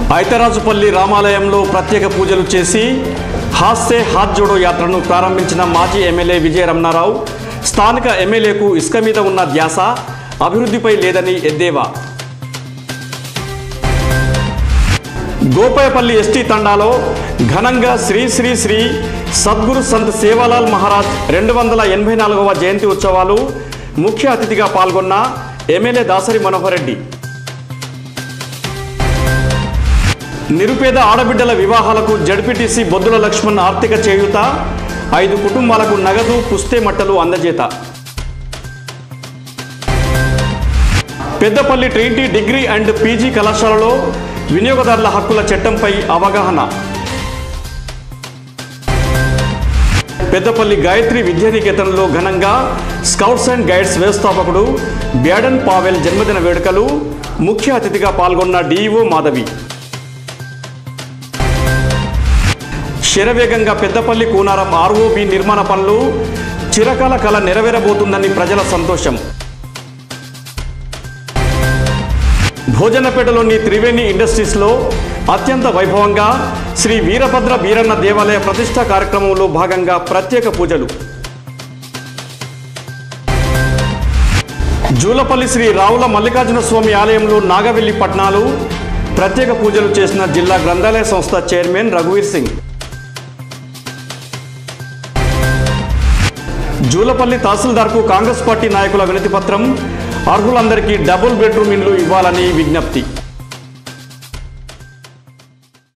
ఐతరాజుపల్లి రామాలయంలో ప్రత్యేక పూజలు చేసి హాస్సే హాత్ జోడో యాత్రను ప్రారంభించిన మాజీ ఎమ్మెల్యే విజయ రమణారావు స్థానిక ఎమ్మెల్యేకు ఇసుక మీద ఉన్న ధ్యాస అభివృద్ధిపై లేదని ఎద్దేవా గోపాయపల్లి ఎస్టీ తండాలో ఘనంగా శ్రీ శ్రీ శ్రీ సద్గురు సంత్ సేవాలాల్ మహారాజ్ రెండు వందల ఎనభై నాలుగవ జయంతి ఉత్సవాలు ముఖ్య అతిథిగా పాల్గొన్న ఎమ్మెల్యే దాసరి మనోహర్ రెడ్డి నిరుపేద ఆడబిడ్డల వివాహాలకు జడ్పీటీసీ బొద్దుల లక్ష్మణ్ ఆర్థిక చేయూత ఐదు కుటుంబాలకు నగదు పుస్తే మట్టలు అందజేత Peddapalli Trinity degree and PG కళాశాలలో వినియోగదారుల హక్కుల చట్టంపై అవగాహన పెద్దపల్లి గాయత్రి విద్యానికేతన్లో ఘనంగా స్కౌట్స్ అండ్ గైడ్స్ వ్యవస్థాపకుడు బ్యాడన్ పావెల్ జన్మదిన వేడుకలు ముఖ్య అతిథిగా పాల్గొన్న డీఈఓ మాధవి శరవేగంగా పెద్దపల్లి కూనారం ఆర్ఓబి నిర్మాణ పనులు చిరకాల కళ నెరవేరబోతుందని ప్రజల సంతోషం భోజనపేటలోని త్రివేణి ఇండస్ట్రీస్లో అత్యంత వైభవంగా శ్రీ వీరభద్ర బీరన్న దేవాలయ ప్రతిష్టా కార్యక్రమంలో భాగంగా ప్రత్యేక పూజలు జూలపల్లి శ్రీ రావుల మల్లికార్జున స్వామి ఆలయంలో నాగవెల్లి పట్నాలు ప్రత్యేక పూజలు చేసిన జిల్లా గ్రంథాలయ సంస్థ చైర్మన్ రఘువీర్ సింగ్ జూలపల్లి తహసీల్దార్కు కాంగ్రెస్ పార్టీ నాయకుల వినతి పత్రం అర్హులందరికీ డబుల్ బెడ్రూమ్ ఇండ్లు ఇవ్వాలని విజ్ఞప్తి